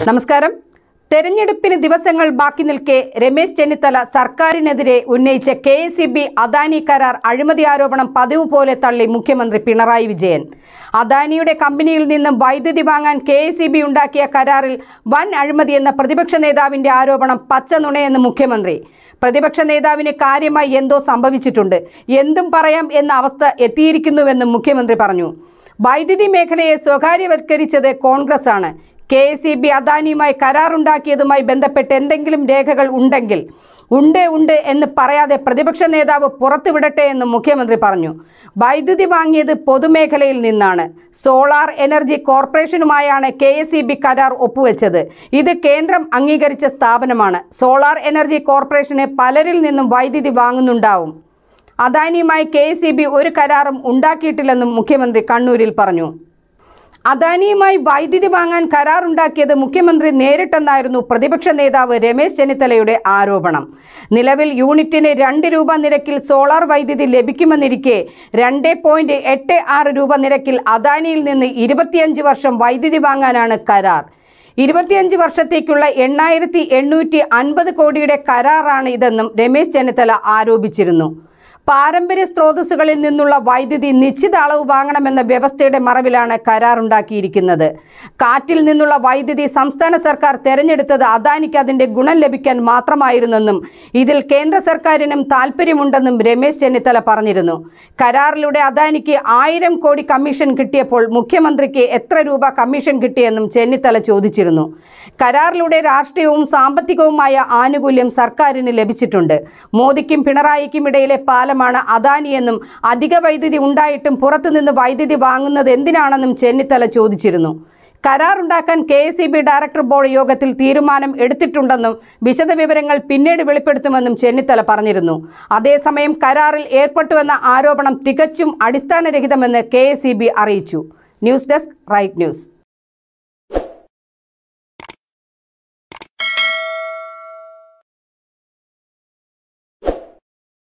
നമസ്കാരം തെരഞ്ഞെടുപ്പിന് ദിവസങ്ങൾ ബാക്കി നിൽക്കെ രമേശ് ചെന്നിത്തല സർക്കാരിനെതിരെ ഉന്നയിച്ച K S C B Adani കരാർ അഴിമതി ആരോപണം പതിവ് പോലെ തള്ളി മുഖ്യമന്ത്രി പിണറായി വിജയൻ അദാനിയുടെ കമ്പനിയിൽ നിന്ന് വൈദ്യുതി വാങ്ങാൻ കെ എസ് സി ബി ഉണ്ടാക്കിയ കരാറിൽ വൻ അഴിമതി എന്ന പ്രതിപക്ഷ നേതാവിന്റെ ആരോപണം പച്ച നുണയെന്ന് മുഖ്യമന്ത്രി പ്രതിപക്ഷ നേതാവിന് കാര്യമായി എന്തോ സംഭവിച്ചിട്ടുണ്ട് എന്തും പറയാം എന്ന അവസ്ഥ എത്തിയിരിക്കുന്നുവെന്നും മുഖ്യമന്ത്രി പറഞ്ഞു വൈദ്യുതി മേഖലയെ സ്വകാര്യവൽക്കരിച്ചത് കോൺഗ്രസ് ആണ് കെ എസ് ഇ ബി അദാനിയുമായി കരാറുണ്ടാക്കിയതുമായി ബന്ധപ്പെട്ട് എന്തെങ്കിലും രേഖകൾ ഉണ്ടെങ്കിൽ ഉണ്ട് ഉണ്ട് എന്ന് പറയാതെ പ്രതിപക്ഷ നേതാവ് പുറത്തുവിടട്ടെ എന്നും മുഖ്യമന്ത്രി പറഞ്ഞു വൈദ്യുതി വാങ്ങിയത് പൊതുമേഖലയിൽ നിന്നാണ് സോളാർ എനർജി കോർപ്പറേഷനുമായാണ് കെ എസ് ഇ ബി കരാർ ഒപ്പുവെച്ചത് ഇത് കേന്ദ്രം അംഗീകരിച്ച സ്ഥാപനമാണ് സോളാർ എനർജി കോർപ്പറേഷന് പലരിൽ നിന്നും വൈദ്യുതി വാങ്ങുന്നുണ്ടാവും അദാനിയുമായി കെ എസ് ഇ ബി ഒരു കരാറും ഉണ്ടാക്കിയിട്ടില്ലെന്നും മുഖ്യമന്ത്രി കണ്ണൂരിൽ പറഞ്ഞു അദാനിയുമായി വൈദ്യുതി വാങ്ങാൻ കരാറുണ്ടാക്കിയത് മുഖ്യമന്ത്രി നേരിട്ടെന്നായിരുന്നു പ്രതിപക്ഷ നേതാവ് രമേശ് ചെന്നിത്തലയുടെ ആരോപണം നിലവിൽ യൂണിറ്റിന് രണ്ട് രൂപ നിരക്കിൽ സോളാർ വൈദ്യുതി ലഭിക്കുമെന്നിരിക്കെ രണ്ട് പോയിന്റ് എട്ട് ആറ് രൂപ നിരക്കിൽ അദാനിയിൽ നിന്ന് ഇരുപത്തിയഞ്ച് വർഷം വൈദ്യുതി വാങ്ങാനാണ് കരാർ ഇരുപത്തിയഞ്ച് വർഷത്തേക്കുള്ള എണ്ണായിരത്തി എണ്ണൂറ്റി അൻപത് കോടിയുടെ കരാറാണ് ഇതെന്നും രമേശ് ചെന്നിത്തല ആരോപിച്ചിരുന്നു പാരമ്പര്യ സ്രോതസ്സുകളിൽ നിന്നുള്ള വൈദ്യുതി നിശ്ചിത അളവ് വാങ്ങണമെന്ന വ്യവസ്ഥയുടെ മറവിലാണ് കരാറുണ്ടാക്കിയിരിക്കുന്നത് കാറ്റിൽ നിന്നുള്ള വൈദ്യുതി സംസ്ഥാന സർക്കാർ തെരഞ്ഞെടുത്തത് അദാനിക്ക് അതിന്റെ ഗുണം ലഭിക്കാൻ മാത്രമായിരുന്നെന്നും ഇതിൽ കേന്ദ്ര സർക്കാരിനും താൽപ്പര്യമുണ്ടെന്നും രമേശ് ചെന്നിത്തല പറഞ്ഞിരുന്നു കരാറിലൂടെ അദാനിക്ക് ആയിരം കോടി കമ്മീഷൻ കിട്ടിയപ്പോൾ മുഖ്യമന്ത്രിക്ക് എത്ര രൂപ കമ്മീഷൻ കിട്ടിയെന്നും ചെന്നിത്തല ചോദിച്ചിരുന്നു കരാറിലൂടെ രാഷ്ട്രീയവും സാമ്പത്തികവുമായ ആനുകൂല്യം സർക്കാരിന് ലഭിച്ചിട്ടുണ്ട് മോദിക്കും പിണറായിക്കും ഇടയിലെ പാലമാണ് അദാനിയെന്നും അധിക വൈദ്യുതി ഉണ്ടായിട്ടും പുറത്തുനിന്ന് വൈദ്യുതി വാങ്ങുന്നത് എന്തിനാണെന്നും ചെന്നിത്തല ചോദിച്ചിരുന്നു കരാറുണ്ടാക്കാൻ K S E B director board യോഗത്തിൽ തീരുമാനം എടുത്തിട്ടുണ്ടെന്നും വിശദവിവരങ്ങൾ പിന്നീട് വെളിപ്പെടുത്തുമെന്നും ചെന്നിത്തല പറഞ്ഞിരുന്നു അതേസമയം കരാറിൽ ഏർപ്പെട്ടുവെന്ന ആരോപണം തികച്ചും അടിസ്ഥാനരഹിതമെന്ന് കെ അറിയിച്ചു ന്യൂസ് ഡെസ്ക് റൈറ്റ് ന്യൂസ്